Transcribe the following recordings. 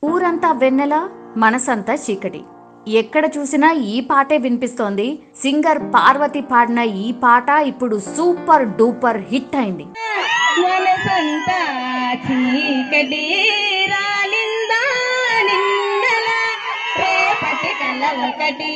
ఊరంతా వెన్నెల మనసంతా చీకటి ఎక్కడ చూసినా ఈ పాటే వినిపిస్తోంది సింగర్ పార్వతి పాడిన ఈ పాట ఇప్పుడు సూపర్ డూపర్ హిట్ అయింది మనసంతా చీకటి రాలిందా నిందల రేపటి కల ఒకటి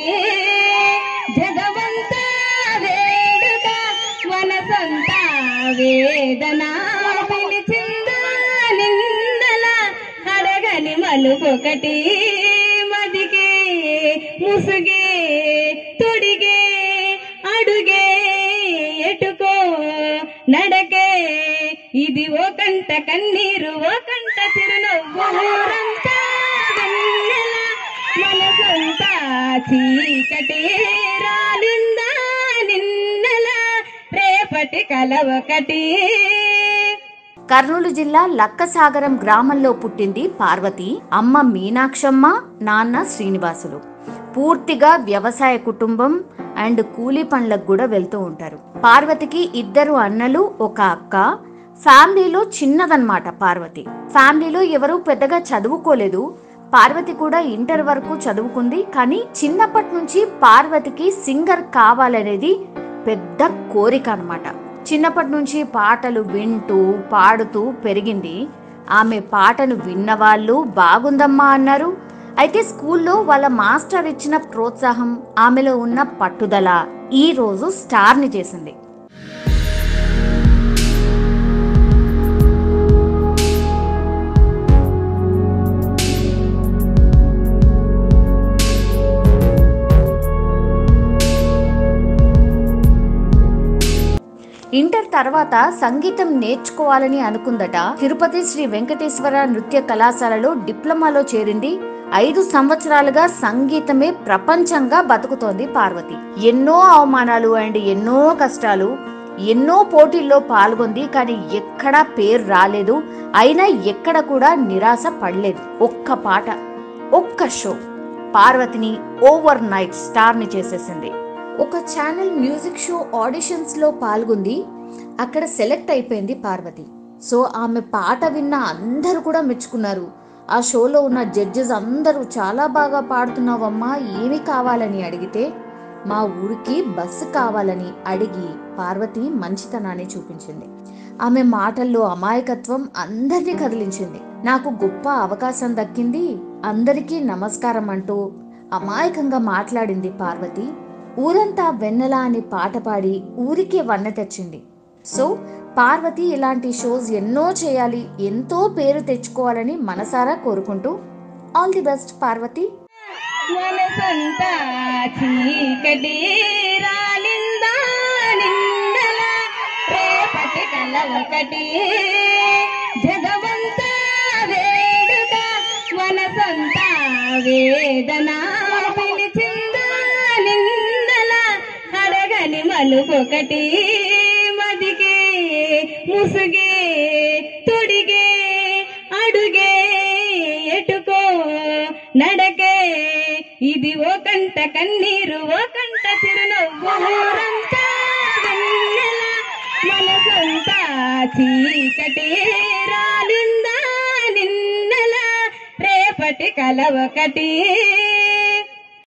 జగవంతా వేడుక మనసంతా వేదన పిలిచిందా నిందల అడగని మలుపొకటి మదిగే ముసుగే తొడిగే అడుగే ఎటుకో నడకే ఇది ఓ కంట కన్నీరు ఓ కంట చిరునవ్వు ఊరంతా వెన్నెల మనసంతా చీకటి రాలిందా నిన్నెల రేపటి కల ఒకటి కర్నూలు జిల్లా లక్కసాగరం గ్రామంలో పుట్టింది పార్వతి అమ్మ మీనాక్షమ్మ నాన్న శ్రీనివాసులు పూర్తిగా వ్యవసాయ కుటుంబం అండ్ కూలీ పనులకు కూడా వెళ్తూ ఉంటారు పార్వతికి ఇద్దరు అన్నలు ఒక అక్క ఫ్యామిలీలో చిన్నదన్నమాట పార్వతి ఫ్యామిలీలో ఎవరు పెద్దగా చదువుకోలేదు పార్వతి కూడా ఇంటర్ వరకు చదువుకుంది కానీ చిన్నప్పటి నుంచి పార్వతికి సింగర్ కావాలనేది పెద్ద కోరిక అన్నమాట చిన్నప్పటి నుంచి పాటలు వింటూ పాడుతూ పెరిగింది ఆమె పాటను విన్నవాళ్ళు బాగుందమ్మా అన్నారు అయితే స్కూల్లో వాళ్ళ మాస్టర్ ఇచ్చిన ప్రోత్సాహం ఆమెలో ఉన్న పట్టుదల ఈ రోజు స్టార్ని చేసింది ఇంటర్ తర్వాత సంగీతం నేర్చుకోవాలని అనుకుందట తిరుపతి శ్రీ వెంకటేశ్వర నృత్య కళాశాలలో డిప్లొమాలో చేరింది ఐదు సంవత్సరాలుగా సంగీతమే ప్రపంచంగా బతుకుతోంది పార్వతి ఎన్నో అవమానాలు అండ్ ఎన్నో కష్టాలు ఎన్నో పోటీల్లో పాల్గొంది కానీ ఎక్కడా పేరు రాలేదు అయినా ఎక్కడ కూడా నిరాశ పడలేదు ఒక్క పాట ఒక్క షో పార్వతిని ఓవర్ నైట్ స్టార్ ని చేసేసింది ఒక ఛానల్ మ్యూజిక్ షో ఆడిషన్స్ లో పాల్గొంది అక్కడ సెలెక్ట్ అయిపోయింది పార్వతి సో ఆమె పాట విన్న అందరూ కూడా మెచ్చుకున్నారు ఆ షోలో ఉన్న జడ్జెస్ అందరూ చాలా బాగా పాడుతున్నావమ్మా ఏమి కావాలని అడిగితే మా ఊరికి బస్సు కావాలని అడిగి పార్వతి మంచితనాన్ని చూపించింది ఆమె మాటల్లో అమాయకత్వం అందరినీ కదిలించింది నాకు గొప్ప అవకాశం దక్కింది అందరికీ నమస్కారం అంటూ అమాయకంగా మాట్లాడింది పార్వతి ఊరంతా వెన్నెల అని పాట పాడి ఊరికే వన్న తెచ్చింది సో పార్వతి ఇలాంటి షోస్ ఎన్నో చేయాలి ఎంతో పేరు తెచ్చుకోవాలని మనసారా కోరుకుంటూ ఆల్ ది బెస్ట్ పార్వతి మనసంతా చీకటి రాలిందా నిందల రేపటి కల ఒకటి జగవంతా వేడుక మనసంతా వేదన పిలిచిందా నిందల అడగని మలుపొకటి మదిగే ముసుగే తొడిగే అడుగే ఎటుకో నడకే ఇది ఓ కంట కన్నీరు ఓ కంట చిరునవ్వు ఊరంతా వెన్నెల మనసంతా చీకటి రాలిందా నిన్నెల రేపటి కల ఒకటి